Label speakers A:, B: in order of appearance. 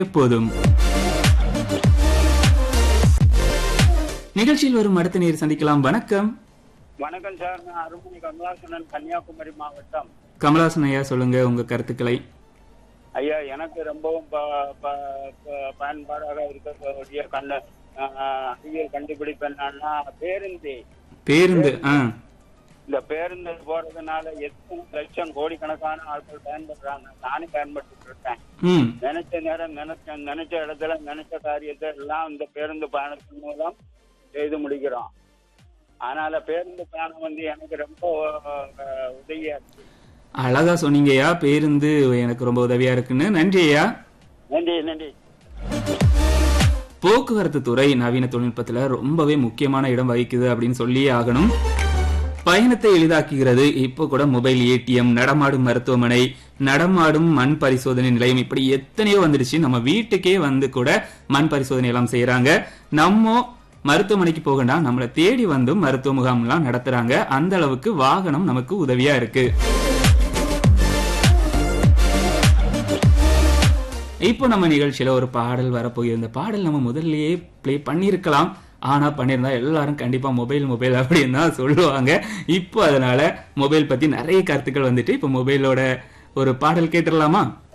A: எப்போதும் நிகழ்ச்சியில் வரும் அடுத்த நேர் சந்திக்கலாம் வணக்கம்
B: வணக்கம் சார் நான் அருமணி கமலாசனன் கன்னியாகுமரி மாவட்டம்
A: கமலாசன் ஐயா சொல்லுங்க உங்க கருத்துக்களை
B: ஐயா எனக்கு ரொம்பவும் ப- ப- ப- பயன்பாடாக இருக்கக்கூடிய கண்ட ஆஹ், அறிவியல் கண்டுபிடிப்பு என்னன்னா பேருந்து
A: பேருந்து ஆ
B: இந்த பேருந்து போறதுனால எத்தனை லட்சம் கோடிக்கணக்கான ஆட்கள் பயன்படுறாங்க நானும் பயன்பட்டு இருக்கேன்
A: ம்
B: நினைச்ச நேரம் நினைச்ச நினைச்ச இடத்துல நினைச்ச காரியத்தை எல்லாம் இந்த பேருந்து பயணத்தின் மூலம் செய்து முடிக்கிறோம் அதனால பேருந்து பயணம் வந்து எனக்கு ரொம்ப ஆஹ், உதவியா இருக்கு
A: அழகா சொன்னீங்கய்யா பேருந்து எனக்கு ரொம்ப உதவியா இருக்குன்னு நன்றி ஐயா
B: நன்றி நன்றி
A: போக்குவரத்து துறை நவீன தொழில்நுட்பத்துல ரொம்பவே முக்கியமான இடம் வகிக்குது அப்படின்னு சொல்லியே ஆகணும் பயணத்தை எளிதாக்குகிறது இப்போ கூட மொபைல் ஏடிஎம் நடமாடும் மருத்துவமனை நடமாடும் மண் பரிசோதனை நிலையம் இப்படி எத்தனையோ வந்துடுச்சு நம்ம வீட்டுக்கே வந்து கூட மண் பரிசோதனை எல்லாம் செய்யறாங்க நம்ம மருத்துவமனைக்கு போகண்டா நம்மளை தேடி வந்தும் மருத்துவ முகாம்லாம் நடத்துறாங்க அந்த அளவுக்கு வாகனம் நமக்கு உதவியா இருக்கு இப்போ நம்ம நிகழ்ச்சியில ஒரு பாடல் வரப்போகுது இந்த பாடல் நம்ம முதல்லயே ப்ளே பண்ணியிருக்கலாம் ஆனா பண்ணியிருந்தா எல்லாரும் கண்டிப்பா மொபைல் மொபைல் அப்படின்னு தான் சொல்லுவாங்க இப்போ அதனால மொபைல் பத்தி நிறைய கருத்துக்கள் வந்துட்டு இப்போ மொபைலோட ஒரு பாடல் கேட்டுடலாமா